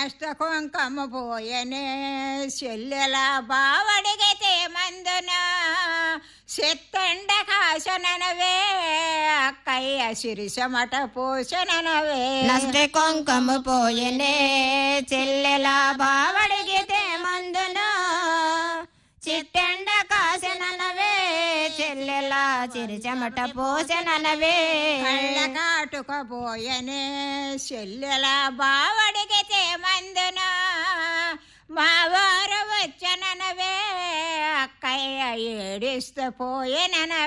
నష్ట కుంకమ పోయనే చెల్లెల బావడిగితే మందున సెత్తండ కాశననవే అక్కయ్య సిరిసమట పోషననవే నష్ట కొంకము పోయనే చెల్లెల బావడిగితే మందున చిట్టెండ కాసననవే చెల్లెల చిరిచమట పోసననవే కళ్ళ కాటుక పోయనే చెల్లెల బావడిగితే మందున మా వారు వచ్చననవే అక్కయ్య ఏడిస్తే పోయెననవే